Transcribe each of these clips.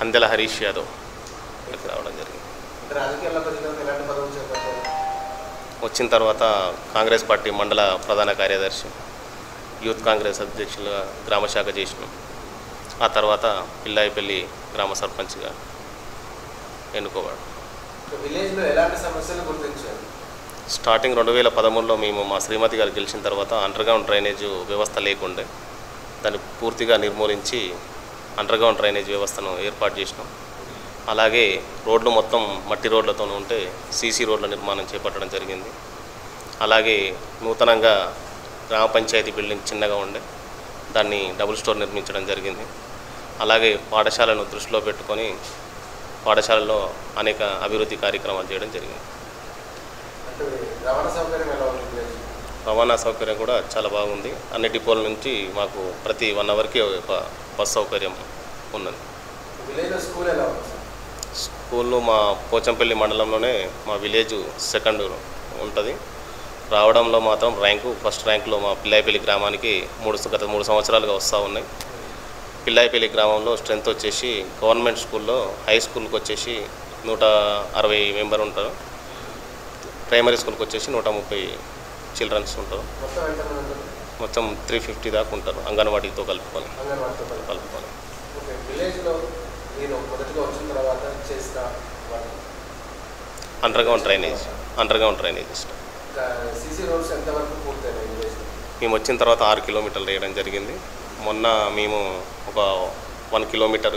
అందెల హరీష్ యాదవ్ ఇక్కడికి రావడం జరిగింది అంటే రాజకీయాల్లోకి వచ్చిన తర్వాత ఎలాంటి పదవులు చేపట్టారు వచ్చిన తర్వాత కాంగ్రెస్ పార్టీ మండల ప్రధాన కార్యదర్శి యూత్ కాంగ్రెస్ అధ్యక్షులుగా గ్రామ శాఖ చేసినాం ఆ తర్వాత పిల్లాయిపల్లి గ్రామ సర్పంచ్గా ఎన్నుకోబడు ఇక విలేజ్లో ఎలాంటి సమస్యలు గుర్తించారు స్టార్టింగ్ రెండు వేల పదమూడులో మేము మా శ్రీమతి గారు గెలిచిన తర్వాత అండర్గ్రౌండ్ డ్రైనేజ్ వ్యవస్థ లేకుండే దాన్ని పూర్తిగా నిర్మూలించి అండర్గ్రౌండ్ డ్రైనేజ్ వ్యవస్థను ఏర్పాటు చేసినాం అలాగే రోడ్లు మొత్తం మట్టి రోడ్లతో ఉంటే సీసీ రోడ్ల నిర్మాణం చేపట్టడం జరిగింది అలాగే నూతనంగా గ్రామ పంచాయతీ బిల్డింగ్ చిన్నగా ఉండే దాన్ని డబుల్ స్టోర్ నిర్మించడం జరిగింది అలాగే పాఠశాలను దృష్టిలో పెట్టుకొని పాఠశాలలో అనేక అభివృద్ధి కార్యక్రమాలు చేయడం జరిగింది అంటే రవాణా సౌకర్యం ఎలా ఉంది విలేజ్ రవాణా సౌకర్యం కూడా చాలా బాగుంది అన్ని డిపోల నుంచి మాకు ప్రతి వన్ అవర్కి ఒక బస్ సౌకర్యం ఉన్నది విలేజ్లో స్కూల్ ఎలా ఉంది సార్ స్కూల్లో మా పోచంపల్లి మండలంలోనే మా విలేజ్ సెకండ్ ఉంటుంది రావడంలో మాత్రం ర్యాంకు ఫస్ట్ ర్యాంకులో మా పిల్లాయిపల్లి గ్రామానికి మూడు గత మూడు సంవత్సరాలుగా వస్తూ ఉన్నాయి పిల్లాయిపల్లి గ్రామంలో స్ట్రెంత్ వచ్చేసి గవర్నమెంట్ స్కూల్లో హై స్కూల్కి వచ్చేసి నూట అరవై మెంబర్ ఉంటారు ప్రైమరీ స్కూల్కి వచ్చేసి నూట ముప్పై చిల్డ్రన్స్ ఉంటారు మొత్తం ఎంతమంది ఉంటారు మొత్తం త్రీ ఫిఫ్టీ దాకా ఉంటారు అంగన్వాడీతో కలుపుకొని అంగన్వాడితో కలిపి కలుపుకొని ఓకే విలేజ్లో మీరు మొదటిగా వచ్చిన తర్వాత చేసిన work underground drainage underground drainage ఇష్టం ఇంకా సీసీ రోడ్స్ ఎంతవరకు పూర్తయినాయి విలేజ్లో మేము వచ్చిన తర్వాత ఆరు కిలోమీటర్లు వేయడం జరిగింది మొన్న మేము ఒక వన్ కిలోమీటరు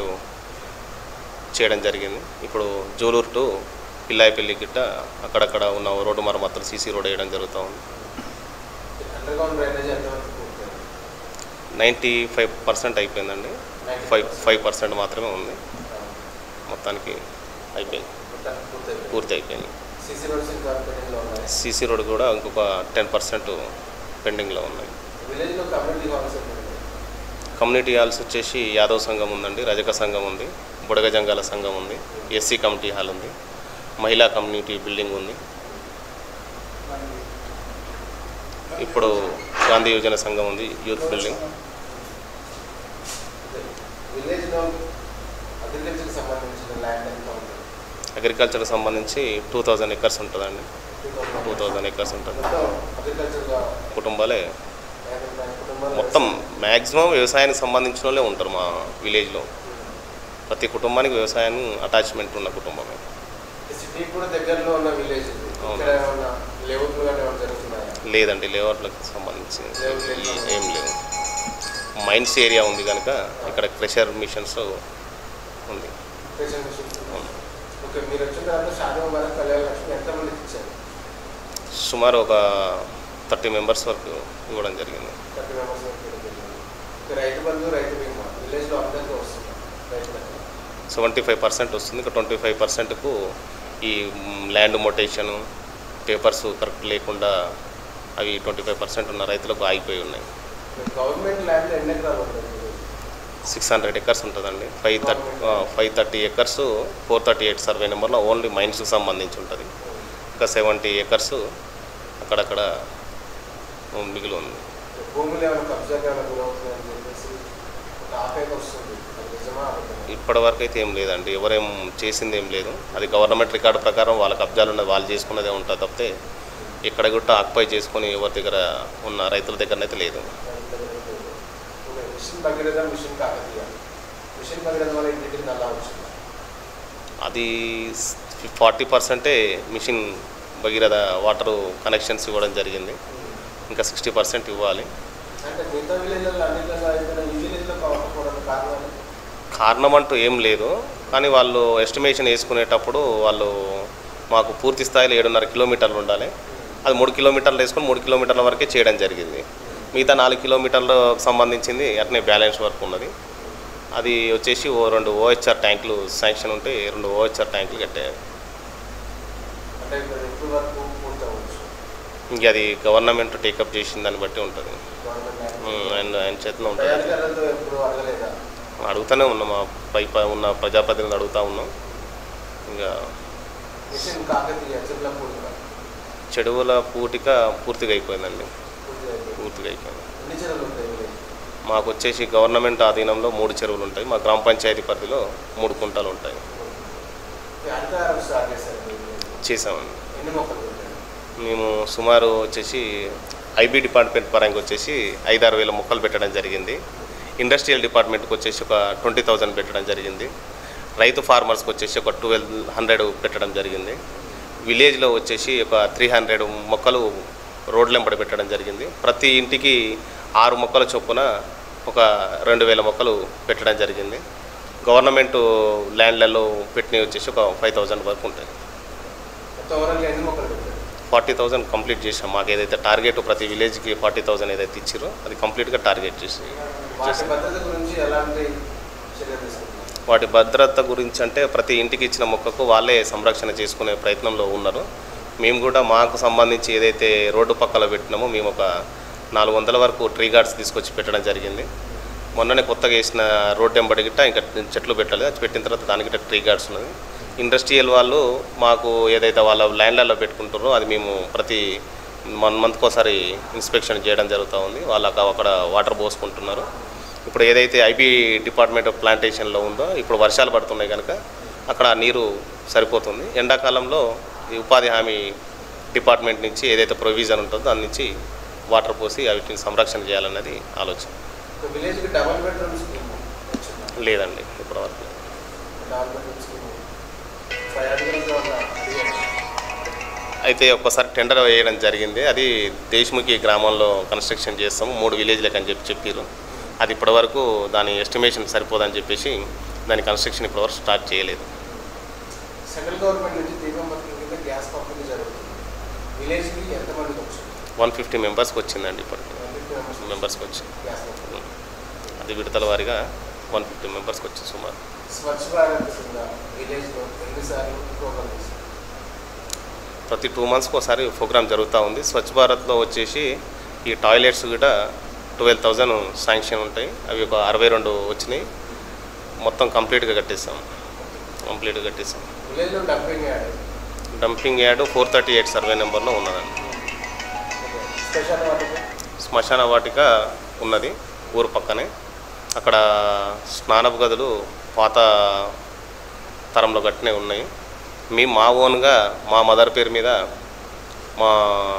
చేయడం జరిగింది ఇప్పుడు జూలూరు టు పిల్లాయిపల్లి గిట్ట అక్కడక్కడ ఉన్న రోడ్డు మరమ్మతులు సీసీ రోడ్ వేయడం జరుగుతూ ఉంది అండర్గ్రౌండ్ డ్రైనేజ్ ఎంతవరకు పూర్తయింది నైంటీ ఫైవ్ పర్సెంట్ అయిపోయిందండి ఫైవ్ ఫైవ్ పర్సెంట్ మాత్రమే ఉంది మొత్తానికి అయిపోయింది మొత్తానికి పూర్తయిపోయింది పూర్తి అయిపోయింది సీసీ రోడ్స్ ఇంకా పెండింగ్లో ఉన్నాయి సీసీ రోడ్ కూడా ఇంకొక టెన్ పర్సెంట్ పెండింగ్లో ఉన్నాయి విలేజ్లో కమ్యూనిటీ హాల్స్ ఉన్నాయి కమ్యూనిటీ హాల్స్ వచ్చేసి యాదవ్ సంఘం ఉందండి రజక సంఘం ఉంది బుడగ జంగాల సంఘం ఉంది ఎస్సీ కమిటీ హాల్ ఉంది మహిళా కమ్యూనిటీ బిల్డింగ్ ఉంది ఇప్పుడు గాంధీ యోజన సంఘం ఉంది యూత్ బిల్డింగ్ విలేజ్లో అగ్రికల్చర్కి సంబంధించిన ల్యాండ్ ఎంత ఉంది అగ్రికల్చర్కి సంబంధించి టూ థౌజండ్ ఎకర్స్ ఉంటుందండి టూ థౌజండ్ ఎకర్స్ ఉంటుంది మొత్తం అగ్రికల్చర్గా కుటుంబాలే కుటుంబాలు మొత్తం మ్యాక్సిమం వ్యవసాయానికి సంబంధించిన వాళ్ళే ఉంటారు మా విలేజ్లో ప్రతి కుటుంబానికి వ్యవసాయాన్ని అటాచ్మెంట్ ఉన్న కుటుంబమే సిటీకి కూడా దగ్గరలో ఉన్న విలేజ్ ఇది. అవును. ఇక్కడ ఏమన్నా లేఅవుట్లు కానీ ఏమైనా జరుగుతున్నాయా లేదండి లేఅవుట్లకు సంబంధించి లేఅవుట్ లేదు. ఈ- ఏం లేవు మైన్స్ ఏరియా ఉంది కనుక ఇక్కడ క్రెషర్ మిషన్స్ ఉంది రేషన్ మిషన్ అవును. ఓకే మీరు వచ్చిన తర్వాత షాదీ ముబారక్ కళ్యాణ లక్ష్మి ఎంతమందికి ఇచ్చారు సుమారు ఒక థర్టీ మెంబర్స్ వరకు ఇవ్వడం జరిగింది థర్టీ మెంబర్స్ వరకు ఇవ్వడం ఓకే రైతు బంధు రైతు బీమా విలేజ్లో అందరికీ వస్తుంది రైతులకు సెవెంటీ ఫైవ్ పర్సెంట్ వస్తుంది ఇంకా ట్వంటీ ఫైవ్ పర్సెంట్కు ఈ ల్యాండ్ మొటేషను పేపర్స్ కరెక్ట్ లేకుండా అవి ట్వంటీ ఫైవ్ పర్సెంట్ ఉన్న రైతులకు ఆగిపోయి ఉన్నాయి గవర్నమెంట్ ల్యాండ్ ఎన్ని ఎకరాలు ఉంటుంది సిక్స్ హండ్రెడ్ ఎకర్స్ ఉంటుందండి five thirty five thirty acres four thirty eight survey నెంబర్లో ఓన్లీ మైన్స్కి సంబంధించి ఉంటుంది ఇంకా సెవెంటీ ఎకర్స్ అక్కడక్కడ మిగిలి ఉంది భూములు ఏమైనా కబ్జాకి ఏమైనా గురవుతుందని చెప్పేసి ఒక ఆపేక వస్తుంది అది నిజమా అబద్ధమా? ఇప్పటి వరకు అయితే ఏం లేదండి ఎవరేం చేసింది ఏం లేదు అది గవర్నమెంట్ రికార్డు ప్రకారం వాళ్ళ కబ్జాలు ఉన్నది వాళ్ళు చేసుకున్నదే ఉంటుంది తప్పితే ఇక్కడ గుట్ట ఆక్యుపై చేసుకొని ఎవరి దగ్గర ఉన్న రైతుల దగ్గరనైతే లేదు okay, mission Bhagiratha mission Kakatiya mission Bhagiratha వల్ల ఇంటికి నల్లా వచ్చింది అది ఫార్టీ పర్సెంటే మిషన్ భగీరథ వాటర్ కనెక్షన్స్ ఇవ్వడం జరిగింది ఇంకా సిక్స్టీ పర్సెంట్ ఇవ్వాలి అంటే మిగతా విలేజ్లలో అన్నింటిలో అయిపోయిన ఈ విలేజ్లో కావకపోవడానికి కారణాలు కారణం అంటూ ఏం లేదు కానీ వాళ్ళు ఎస్టిమేషన్ వేసుకునేటప్పుడు వాళ్ళు మాకు పూర్తి స్థాయిలో ఏడున్నర కిలోమీటర్లు ఉండాలి అది మూడు కిలోమీటర్లు వేసుకొని మూడు కిలోమీటర్ల వరకే చేయడం జరిగింది మిగతా నాలుగు కిలోమీటర్లకు సంబంధించింది అట్నే బ్యాలెన్స్ వర్క్ ఉన్నది అది వచ్చేసి ఓ రెండు ఓహెచ్ఆర్ ట్యాంకులు శాంక్షన్ ఉంటే రెండు ఓహెచ్ఆర్ ట్యాంకులు కట్టారు అంటే ఇప్పుడు ఎప్పుడు వరకు పూర్తి అవ్వచ్చు ఇంక అది గవర్నమెంట్ టేకప్ చేసిన దాన్ని బట్టి ఉంటుంది గవర్నమెంట్ ల్యాండ్ ఉమ్, ఆయన ఆయన చేతిలో ఉంటుంది ప్రజాధికారులతో ఎప్పుడు అడగలేదా అడుగుతూనే ఉన్నాం మా పై పై ఉన్న ప్రజాప్రతినిధులు అడుగుతూ ఉన్నాం ఇంకా మిషన్ కాకతీయ చెట్ల పూర్తిగా చెడువుల పూటిక పూర్తిగా అయిపోయిందండి పూర్తి అయిపోయింది పూర్తిగా అయిపోయింది ఎన్ని చెరువులు ఉంటాయి విలేజ్ మాకు వచ్చేసి గవర్నమెంట్ ఆధీనంలో మూడు చెరువులు ఉంటాయి మా గ్రామ పంచాయతీ పరిధిలో మూడు కుంటలు ఉంటాయి ఈ హరితహారం స్టార్ట్ చేశారు మీరు. చేసామండి ఎన్ని మొక్కలు పెట్టారు మేము సుమారు వచ్చేసి ఐబీ డిపార్ట్మెంట్ పరంగా వచ్చేసి ఐదారు వేల మొక్కలు పెట్టడం జరిగింది ఇండస్ట్రియల్ డిపార్ట్మెంట్కి వచ్చేసి ఒక ట్వంటీ థౌజండ్ పెట్టడం జరిగింది రైతు ఫార్మర్స్కి వచ్చేసి ఒక ట్వెల్వ్ హండ్రెడ్ పెట్టడం జరిగింది విలేజ్లో వచ్చేసి ఒక త్రీ హండ్రెడ్ మొక్కలు రోడ్లెంబడి పెట్టడం జరిగింది ప్రతి ఇంటికి ఆరు మొక్కల చొప్పున ఒక రెండు వేల మొక్కలు పెట్టడం జరిగింది గవర్నమెంట్ ల్యాండ్లలో పెట్టినవి వచ్చేసి ఒక ఫైవ్ థౌజండ్ వరకు ఉంటాయి మొత్తం ఓవరాల్గా ఎన్ని మొక్కలు పెట్టారు ఫార్టీ థౌజండ్ కంప్లీట్ చేసాం మాకు ఏదైతే టార్గెట్ ప్రతి విలేజ్కి ఫార్టీ థౌజండ్ ఏదైతే ఇచ్చారో అది కంప్లీట్గా టార్గెట్ చేసి వాటి భద్రత గురించి ఎలాంటి చర్యలు తీసుకుంటున్నారు వాటి భద్రత గురించి అంటే ప్రతి ఇంటికి ఇచ్చిన మొక్కకు వాళ్ళే సంరక్షణ చేసుకునే ప్రయత్నంలో ఉన్నారు మేము కూడా మాకు సంబంధించి ఏదైతే రోడ్డు పక్కల పెట్టినామో మేము ఒక నాలుగు వందల వరకు ట్రీ గార్డ్స్ తీసుకొచ్చి పెట్టడం జరిగింది మొన్ననే కొత్తగా వేసిన రోడ్డు ఎంబడి గిట్ట ఇంకా చెట్లు పెట్టాలి అది పెట్టిన తర్వాత దానికి గిట్ట ట్రీ గార్డ్స్ ఉన్నది ఇండస్ట్రియల్ వాళ్ళు మాకు ఏదైతే వాళ్ళ ల్యాండ్లలో పెట్టుకుంటారో అది మేము ప్రతి వన్ మంత్కి ఒకసారి ఇన్స్పెక్షన్ చేయడం జరుగుతూ ఉంది వాళ్ళకి అక్కడ వాటర్ పోసుకుంటున్నారు ఇప్పుడు ఏదైతే ఐబీ డిపార్ట్మెంట్ ఆఫ్ ప్లాంటేషన్లో ఉందో ఇప్పుడు వర్షాలు పడుతున్నాయి కనుక అక్కడ నీరు సరిపోతుంది ఎండాకాలంలో ఈ ఉపాధి హామీ డిపార్ట్మెంట్ నుంచి ఏదైతే ప్రొవిజన్ ఉంటుందో దాని నుంచి వాటర్ పోసి వీటిని సంరక్షణ చేయాలన్నది ఆలోచన ఒక విలేజ్కి డబల్ బెడ్రూమ్ స్కీమ్ వచ్చిందా లేదండి ఇప్పటివరకు డబల్ బెడ్రూమ్ స్కీమ్ ఫైవ్ అడుగులు అడిగారు అయితే ఒక్కసారి టెండర్ వేయడం జరిగింది అది దేశముఖి గ్రామంలో కన్స్ట్రక్షన్ చేస్తాము మూడు విలేజ్లకు అని చెప్పి చెప్పారు అది ఇప్పటివరకు దాని ఎస్టిమేషన్ సరిపోదని చెప్పేసి దాని కన్స్ట్రక్షన్ ఇప్పటివరకు స్టార్ట్ చేయలేదు సెంట్రల్ గవర్నమెంట్ నుంచి దీపం పథకం కింద గ్యాస్ పంపిణీ జరుగుతుంది విలేజ్కి ఎంతమందికి వచ్చింది వన్ ఫిఫ్టీ మెంబర్స్కి వచ్చిందండి ఇప్పటికి మెంబర్స్కి వచ్చింది గ్యాస్ పంపిణీ అది విడతల వారీగా వన్ ఫిఫ్టీ మెంబర్స్కి వచ్చింది సుమారు స్వచ్ఛ భారత్ కింద విలేజ్లో ఎన్నిసార్లు ప్రోగ్రామ్ చేశారు ప్రతి టూ మంత్స్కి ఒకసారి ప్రోగ్రామ్ జరుగుతూ ఉంది స్వచ్ఛ భారత్లో వచ్చేసి ఈ టాయిలెట్స్ కూడా ట్వెల్వ్ థౌజండ్ శాంక్షన్ ఉంటాయి అవి ఒక అరవై రెండు వచ్చినాయి మొత్తం కంప్లీట్గా కట్టేస్తాం కంప్లీట్గా కట్టేస్తాం విలేజ్లో dumping yard dumping yard four thirty eight survey నెంబర్లో ఉన్నదండి స్పెషల్ వాటికి శ్మశాన వాటిక ఉన్నది ఊరు పక్కనే అక్కడ స్నానపు గదులు పాత తరంలో కట్టినవి ఉన్నాయి మేము మా ఓన్గా మా మదర్ పేరు మీద మా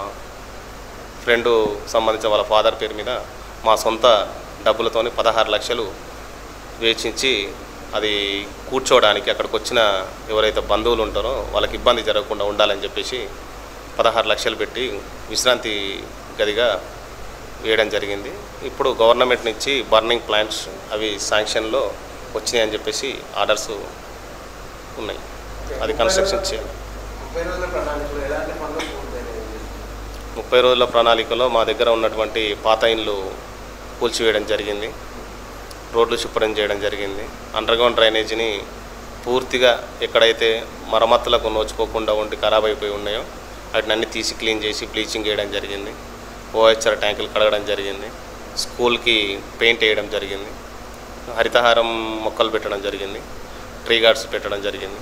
ఫ్రెండు సంబంధించిన వాళ్ళ ఫాదర్ పేరు మీద మా సొంత డబ్బులతోని పదహారు లక్షలు వేచించి అది కూర్చోవడానికి అక్కడికి వచ్చిన ఎవరైతే బంధువులు ఉంటారో వాళ్ళకి ఇబ్బంది జరగకుండా ఉండాలని చెప్పేసి పదహారు లక్షలు పెట్టి విశ్రాంతి గదిగా వేయడం జరిగింది ఇప్పుడు గవర్నమెంట్ నుంచి బర్నింగ్ ప్లాంట్స్ అవి శాంక్షన్లో వచ్చినాయి అని చెప్పేసి ఆర్డర్స్ ఉన్నాయి అది కన్స్ట్రక్షన్ చేయాలి ముప్పై రోజుల ప్రణాళికలో ఎలాంటి పనులు పూర్తయినాయి ముప్పై రోజుల ప్రణాళికలో మా దగ్గర ఉన్నటువంటి పాత ఇండ్లు కూల్చివేయడం జరిగింది రోడ్లు శుభ్రం చేయడం జరిగింది అండర్గ్రౌండ్ డ్రైనేజీని పూర్తిగా ఎక్కడైతే మరమ్మతులకు నోచుకోకుండా ఉండి ఖరాబ్ అయిపోయి ఉన్నాయో వాటిని అన్ని తీసి క్లీన్ చేసి బ్లీచింగ్ వేయడం జరిగింది ఓహెచ్ఆర్ ట్యాంకులు కడగడం జరిగింది స్కూల్కి పెయింట్ వేయడం జరిగింది హరితహారం మొక్కలు పెట్టడం జరిగింది ట్రీ గార్డ్స్ పెట్టడం జరిగింది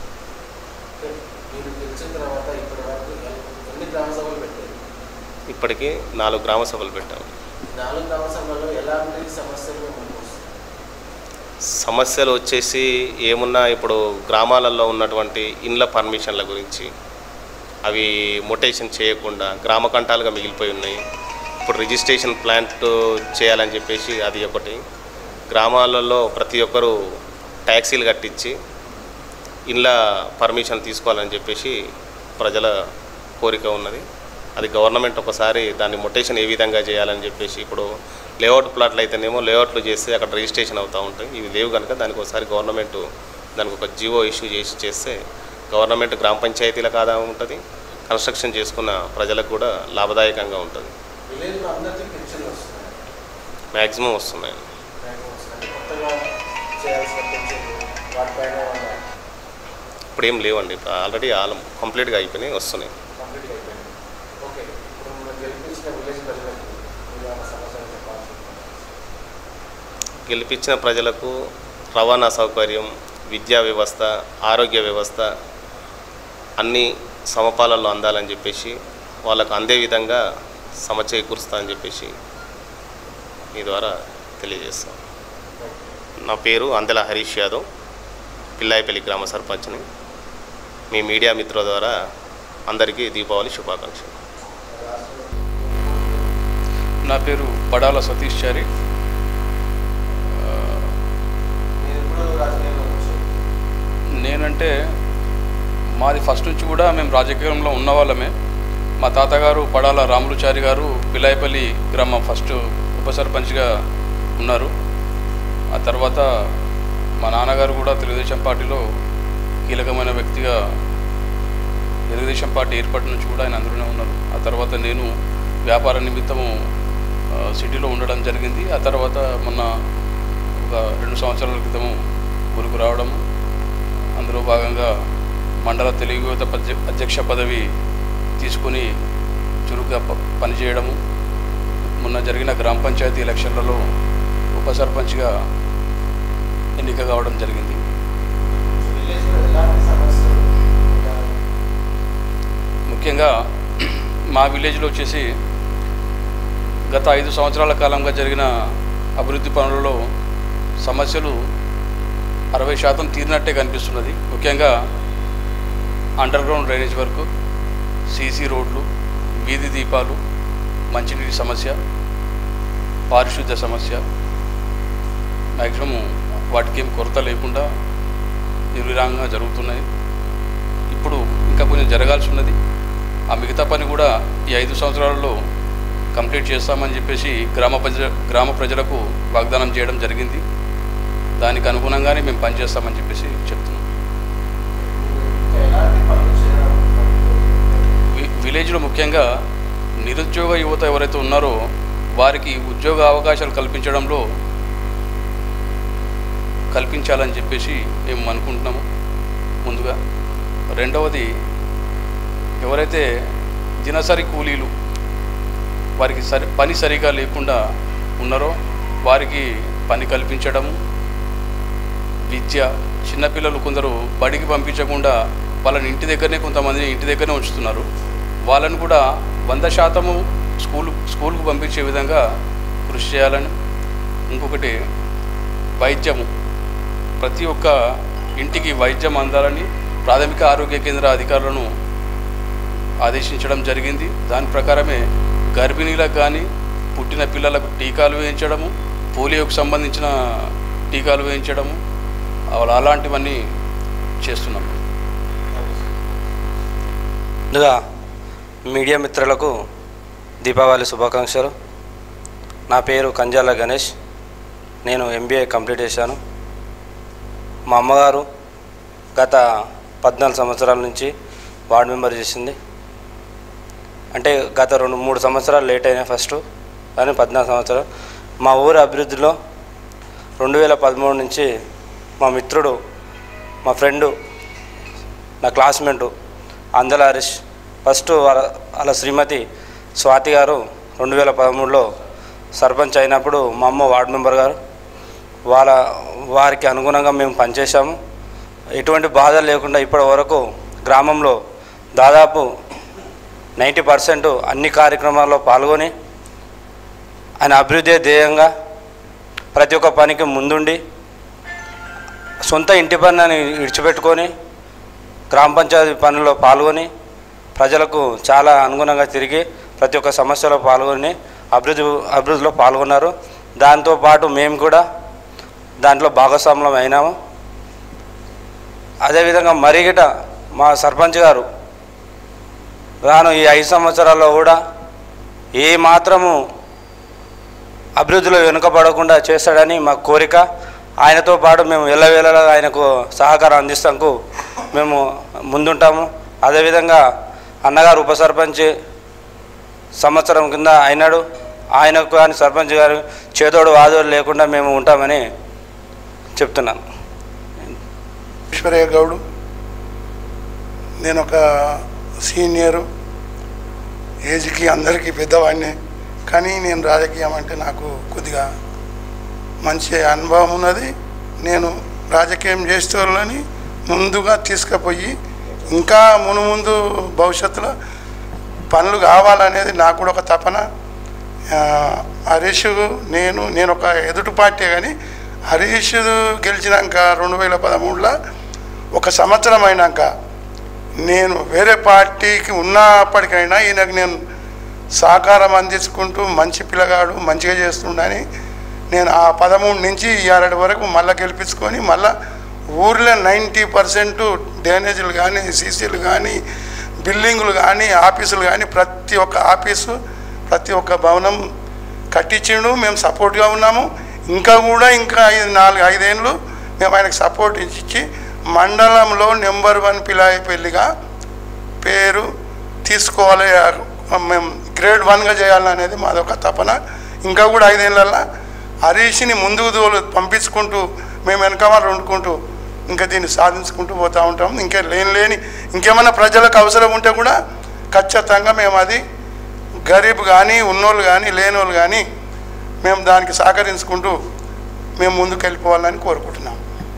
మీరు గెలిచిన తర్వాత ఇప్పటి వరకు ఎన్ని- ఎన్ని గ్రామ సభలు పెట్టారు ఇప్పటికీ నాలుగు గ్రామ సభలు పెట్టాము నాలుగు గ్రామ సభల్లో ఎలాంటి సమస్యలు ముందుకు వస్తాయి సమస్యలు వచ్చేసి ఏమున్నా ఇప్పుడు గ్రామాలలో ఉన్నటువంటి ఇండ్ల పర్మిషన్ల గురించి అవి మొటేషన్ చేయకుండా గ్రామ కంఠాలుగా మిగిలిపోయి ఉన్నాయి ఇప్పుడు రిజిస్ట్రేషన్ ప్లాంట్ చేయాలని చెప్పేసి అది ఒకటి గ్రామాలలో ప్రతి ఒక్కరూ ట్యాక్సీలు కట్టించి ఇండ్ల పర్మిషన్ తీసుకోవాలని చెప్పేసి ప్రజల కోరిక ఉన్నది అది గవర్నమెంట్ ఒకసారి దాన్ని మొటేషన్ ఏ విధంగా చేయాలని చెప్పేసి ఇప్పుడు లేఅవుట్ ప్లాట్లు అయితేనేమో లేఅవుట్లు చేస్తే అక్కడ రిజిస్ట్రేషన్ అవుతూ ఉంటాయి ఇవి లేవు కనుక దానికి ఒకసారి గవర్నమెంట్ దానికి ఒక జీవో ఇష్యూ చేసి చేస్తే గవర్నమెంట్ గ్రామ పంచాయతీలకు ఆదాయం ఉంటుంది కన్స్ట్రక్షన్ చేసుకున్న ప్రజలకు కూడా లాభదాయకంగా ఉంటుంది విలేజ్లో అందరికీ పెన్షన్లు వస్తున్నాయి మ్యాక్సిమం వస్తున్నాయి బ్యాంకులు వస్తున్నాయి కొత్తగా చేయాల్సిన పెన్షన్లు వాటిపైన ఏమన్నా ఇప్పుడు ఏం లేవండి ఆల్రెడీ ఆల్ కంప్లీట్గా అయిపోయినాయి వస్తున్నాయి కంప్లీట్గా అయిపోయింది ఓకే ఇప్పుడు మనం గెలిపించిన విలేజ్ ప్రజలకు మీరు ఏమైనా సమస్యలు చెప్పాల్సి గెలిపించిన ప్రజలకు రవాణా సౌకర్యం విద్యా వ్యవస్థ ఆరోగ్య వ్యవస్థ అన్ని సమపాలనలో అందాలని చెప్పేసి వాళ్ళకు అందే విధంగా సమచేకూరుస్తా అని చెప్పేసి మీ ద్వారా తెలియజేస్తాం నా పేరు అందెల హరీష్ యాదవ్ పిల్లాయిపల్లి గ్రామ సర్పంచ్ని మీ మీడియా మిత్రుల ద్వారా అందరికీ దీపావళి శుభాకాంక్షలు నా పేరు పడాల సతీష్ చారి మీరు ఎప్పుడు రాజకీయాల్లోకి వచ్చారు నేనంటే మాది ఫస్ట్ నుంచి కూడా మేము రాజకీయంలో ఉన్న వాళ్ళమే మా తాతగారు పడాల రాములుచారి గారు పిలాయపల్లి గ్రామం ఫస్ట్ ఉప సర్పంచ్గా ఉన్నారు ఆ తర్వాత మా నాన్నగారు కూడా తెలుగుదేశం పార్టీలో కీలకమైన వ్యక్తిగా తెలుగుదేశం పార్టీ ఏర్పాటు నుంచి కూడా ఆయన అందులోనే ఉన్నారు ఆ తర్వాత నేను వ్యాపార నిమిత్తము ఆ, సిటీలో ఉండడం జరిగింది ఆ తర్వాత మొన్న ఒక రెండు సంవత్సరాల క్రితము ఊరుకు రావడము అందులో భాగంగా మండల తెలుగు యువత పద్య- అధ్యక్ష పదవి తీసుకుని చురుగ్గా ప- పనిచేయడము మొన్న జరిగిన గ్రామ పంచాయతీ ఎలక్షన్లలో ఉప సర్పంచ్గా ఎన్నిక కావడం జరిగింది విలేజ్లో ఎలాంటి సమస్యలు ఇంకా ముఖ్యంగా మా విలేజ్లో వచ్చేసి గత ఐదు సంవత్సరాల కాలంగా జరిగిన అభివృద్ధి పనులలో సమస్యలు అరవై శాతం తీరినట్టే కనిపిస్తున్నది ముఖ్యంగా under ground drainage work CC రోడ్లు వీధి దీపాలు మంచినీటి సమస్య పారిశుద్ధ్య సమస్య మ్యాక్సిమం వాటికి ఏం కొరత లేకుండా నిర్విరాంగంగా జరుగుతున్నాయి ఇప్పుడు ఇంకా కొంచెం జరగాల్సి ఉన్నది ఆ మిగతా పని కూడా ఈ ఐదు సంవత్సరాలలో కంప్లీట్ చేస్తామని చెప్పేసి గ్రామ ప్రజ గ్రామ ప్రజలకు వాగ్దానం చేయడం జరిగింది దానికి అనుగుణంగానే మేము పనిచేస్తామని చెప్పేసి చెప్తున్నాం ఇంకా ఎలాంటి పనులు చేయడం వి- విలేజ్లో ముఖ్యంగా నిరుద్యోగ యువత ఎవరైతే ఉన్నారో వారికి ఉద్యోగ అవకాశాలు కల్పించడంలో కల్పించాలని చెప్పేసి మేము అనుకుంటున్నాము ముందుగా రెండవది ఎవరైతే దినసరి కూలీలు వారికి సరి పని సరిగా లేకుండా ఉన్నారో వారికి పని కల్పించడము విద్య చిన్నపిల్లలు కొందరు బడికి పంపించకుండా వాళ్ళని ఇంటి దగ్గరనే కొంతమందిని ఇంటి దగ్గరనే ఉంచుతున్నారు వాళ్ళని కూడా వంద శాతము స్కూల్ స్కూల్కు పంపించే విధంగా కృషి చేయాలని ఇంకొకటి వైద్యము ప్రతి ఒక్క ఇంటికి వైద్యం అందాలని ప్రాథమిక ఆరోగ్య కేంద్ర అధికారులను ఆదేశించడం జరిగింది దాని ప్రకారమే గర్భిణీలకు కానీ పుట్టిన పిల్లలకు టీకాలు వేయించడము పోలియోకు సంబంధించిన టీకాలు వేయించడము అలా అలాంటివన్నీ చేస్తున్నాం ముందుగా మీడియా మిత్రులకు దీపావళి శుభాకాంక్షలు నా పేరు కంజాల గణేష్ నేను ఎంబీఏ కంప్లీట్ చేశాను మా అమ్మగారు గత పద్నాలుగు సంవత్సరాల నుంచి వార్డు మెంబర్ చేసింది అంటే గత రెండు మూడు సంవత్సరాలు లేట్ అయినాయి ఫస్ట్ కానీ పద్నాలుగు సంవత్సరాలు మా ఊరి అభివృద్ధిలో రెండు వేల పదమూడు నుంచి మా మిత్రుడు మా ఫ్రెండు నా క్లాస్మేటు అందల హరీష్ ఫస్ట్ వాళ్ళ వాళ్ళ శ్రీమతి స్వాతి గారు రెండు వేల పదమూడులో సర్పంచ్ అయినప్పుడు మా అమ్మ వార్డు మెంబర్ గారు వాళ్ళ వారికి అనుగుణంగా మేము పనిచేశాము ఎటువంటి బాధ లేకుండా ఇప్పటి వరకు గ్రామంలో దాదాపు నైంటీ పర్సెంట్ అన్ని కార్యక్రమాల్లో పాల్గొని ఆయన అభివృద్ధి ధ్యేయంగా ప్రతి ఒక్క పనికి ముందుండి సొంత ఇంటి పనిని విడిచిపెట్టుకొని గ్రామ పంచాయతీ పనుల్లో పాల్గొని ప్రజలకు చాలా అనుగుణంగా తిరిగి ప్రతి ఒక్క సమస్యలో పాల్గొని అభివృద్ధి అభివృద్ధిలో పాల్గొన్నారు దాంతోపాటు మేము కూడా దాంట్లో భాగస్వాములం అయినాము అదేవిధంగా మరిగిట మా సర్పంచ్ గారు రాను ఈ ఐదు సంవత్సరాల్లో కూడా ఏ మాత్రము అభివృద్ధిలో వెనుకబడకుండా చేస్తాడని మా కోరిక ఆయనతో పాటు మేము ఎల్లవేళలా ఆయనకు సహకారం అందిస్తాకు మేము ముందుంటాము అదేవిధంగా అన్నగారు ఉప సర్పంచ్ సంవత్సరం కింద అయినాడు ఆయనకు కానీ సర్పంచ్ గారు చేదోడు వాదోడు లేకుండా మేము ఉంటామని చెప్తున్నాను ఈశ్వరయ్య గౌడు నేను ఒక సీనియరు ఏజ్కి అందరికీ పెద్దవాడిని కానీ నేను రాజకీయం అంటే నాకు కొద్దిగా మంచి అనుభవం ఉన్నది నేను రాజకీయం చేసేవాళ్ళని ముందుగా తీసుకుపోయి ఇంకా మును ముందు భవిష్యత్తులో పనులు కావాలనేది నాకు కూడా ఒక తపన ఆ, హరీష్ నేను నేను ఒక ఎదుటి పార్టీ కానీ హరీష్ గెలిచినాక రెండు వేల పదమూడులో ఒక సంవత్సరం అయినాక నేను వేరే పార్టీకి ఉన్నప్పటికైనా ఈయనకు నేను సహకారం అందించుకుంటూ మంచి పిల్లగాడు మంచిగా చేస్తుండని నేను ఆ పదమూడు నుంచి ఈ అరటి వరకు మళ్ళీ గెలిపించుకొని మళ్ళా ఊర్లో నైంటీ పర్సెంట్ డ్రైనేజీలు కానీ సీసీలు కానీ బిల్డింగులు కానీ ఆఫీసులు కానీ ప్రతి ఒక్క ఆఫీసు ప్రతి ఒక్క భవనం కట్టించిండు మేము సపోర్ట్గా ఉన్నాము ఇంకా కూడా ఇంకా ఐదు నాలుగు ఐదేళ్ళు మేము ఆయనకు సపోర్ట్ ఇచ్చి మండలంలో నెంబర్ వన్ పిలాయి పెళ్లిగా పేరు తీసుకోవాలి మేము గ్రేడ్ వన్గా చేయాలనేది మాదొక తపన ఇంకా కూడా ఐదేళ్ళల్లో హరీష్ని ముందుకు దోలు పంపించుకుంటూ మేము వెనకమాల వండుకుంటూ ఇంకా దీన్ని సాధించుకుంటూ పోతూ ఉంటాం ఇంకా లేని లేని ఇంకేమైనా ప్రజలకు అవసరం ఉంటే కూడా ఖచ్చితంగా మేము అది గరీబ్ కానీ ఉన్నోళ్ళు కానీ లేనోళ్ళు కానీ మేము దానికి సహకరించుకుంటూ మేము ముందుకు వెళ్ళిపోవాలని కోరుకుంటున్నాం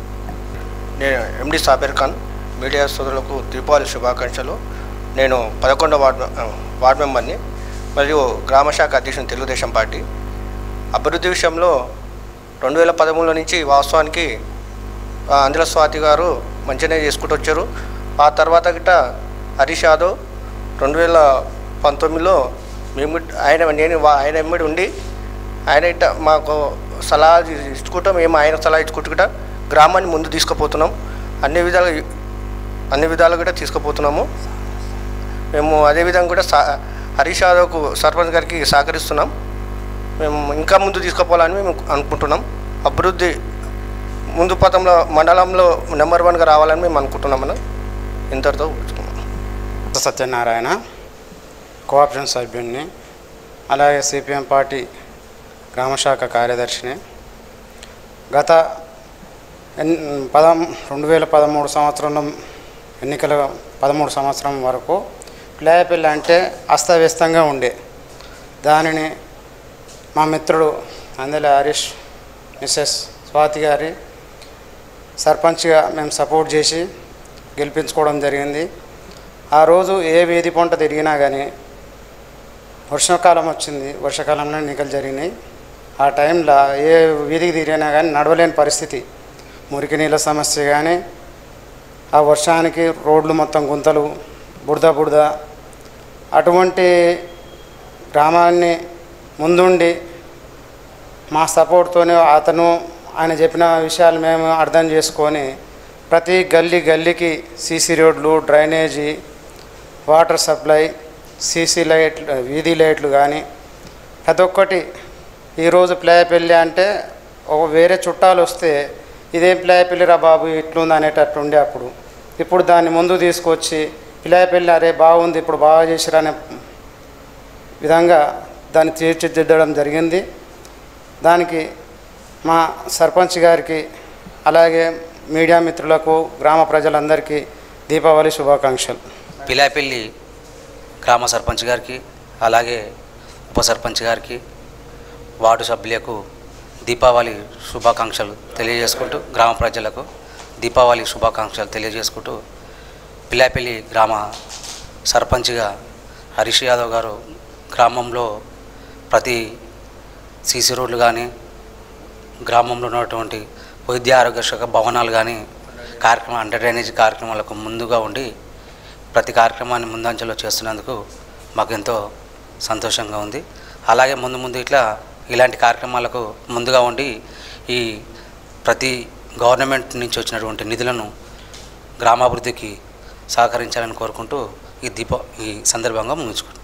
నేను ఎండి సాబిర్ ఖాన్ మీడియా సోదరులకు దీపావళి శుభాకాంక్షలు నేను పదకొండవ వార్డు వార్డు మెంబర్ని మరియు గ్రామశాఖ అధ్యక్షుని తెలుగుదేశం పార్టీ అభివృద్ధి విషయంలో రెండు వేల పదమూడులో నుంచి వాస్తవానికి ఆ, అంజల స్వాతి గారు మంచిగానే చేసుకుంటూ వచ్చారు ఆ తర్వాత గిట్ట హరీష్ యాదవ్ రెండు వేల పంతొమ్మిదిలో మేము గిట్ట- ఆయన నేను వా- ఆయన ఎమ్మడి ఉండి ఆయన ఇట్ట మాకు సలహా ఇచ్చుకుంటాం మేము ఆయన సలహా ఇచ్చుకుంటూ గ్రామాన్ని ముందు తీసుకుపోతున్నాం అన్ని విధాలుగా అన్ని విధాలుగా కూడా తీసుకుపోతున్నాము మేము అదేవిధంగా కూడా సా హరీష్ యాదవ్కు సర్పంచ్ గారికి సహకరిస్తున్నాం మేము ఇంకా ముందు తీసుకుపోవాలని మేము అనుకుంటున్నాం అభివృద్ధి ముందు పథంలో మండలంలో నెంబర్ వన్గా రావాలని మేము అనుకుంటున్నాం మనం ఇంతటితో ఊహించుకున్నాం సత్యనారాయణ కోఆపరేషన్ సభ్యుడిని అలాగే సిపిఎం పార్టీ గ్రామశాఖ కార్యదర్శిని గత ఎన్ పదం రెండు వేల పదమూడు సంవత్సరంలో ఎన్నికల పదమూడు సంవత్సరం వరకు ప్లేయపల్లి అంటే అస్తవ్యస్తంగా ఉండే దానిని మా మిత్రుడు అందెల హరీష్ మిస్సెస్ స్వాతి గారి సర్పంచ్గా మేము సపోర్ట్ చేసి గెలిపించుకోవడం జరిగింది ఆ రోజు ఏ వేది పంట తిరిగినా కానీ వర్షాకాలం వచ్చింది వర్షాకాలంలో ఎన్నికలు జరిగినాయి ఆ టైంలో ఏ వీధికి తిరిగినా కానీ నడవలేని పరిస్థితి మురికి నీళ్ళ సమస్య కానీ ఆ వర్షానికి రోడ్లు మొత్తం గుంతలు బురద బురద అటువంటి గ్రామాన్ని ముందుండి మా సపోర్ట్తోనే అతను ఆయన చెప్పిన విషయాలు మేము అర్థం చేసుకొని ప్రతి గల్లీ గల్లీకి సీసీ రోడ్లు డ్రైనేజీ వాటర్ సప్లై సీసీ లైట్లు వీధి లైట్లు కానీ ప్రతి ఒక్కటి ఈరోజు ప్లేయపల్లి అంటే ఒక వేరే చుట్టాలు వస్తే ఇదేం ప్లేయపల్లి రా బాబు ఇట్లుంది అనేటట్టు ఉండే అప్పుడు ఇప్పుడు దాన్ని ముందు తీసుకొచ్చి ప్లేయపల్లి అరే బాగుంది ఇప్పుడు బాగా చేసిరనే విధంగా దాన్ని తీర్చిదిద్దడం జరిగింది దానికి మా సర్పంచ్ గారికి అలాగే మీడియా మిత్రులకు గ్రామ ప్రజలందరికీ దీపావళి శుభాకాంక్షలు పిలాపల్లి గ్రామ సర్పంచ్ గారికి అలాగే ఉప సర్పంచ్ గారికి వార్డు సభ్యులకు దీపావళి శుభాకాంక్షలు తెలియజేసుకుంటూ గ్రామ ప్రజలకు దీపావళి శుభాకాంక్షలు తెలియజేసుకుంటూ పిలాపల్లి గ్రామ సర్పంచ్గా హరీష్ యాదవ్ గారు గ్రామంలో ప్రతి సీసీ రోడ్లు కానీ గ్రామంలో ఉన్నటువంటి వైద్య ఆరోగ్య శాఖ భవనాలు కానీ కార్యక్రమం అండర్ డ్రైనేజ్ కార్యక్రమాలకు ముందుగా ఉండి ప్రతి కార్యక్రమాన్ని ముందంజలో చేస్తున్నందుకు మాకు ఎంతో సంతోషంగా ఉంది అలాగే ముందు ముందు ఇట్లా ఇలాంటి కార్యక్రమాలకు ముందుగా ఉండి ఈ ప్రతి గవర్నమెంట్ నుంచి వచ్చినటువంటి నిధులను గ్రామాభివృద్ధికి సహకరించాలని కోరుకుంటూ ఈ దీప ఈ సందర్భంగా ముగించుకుంటున్నాను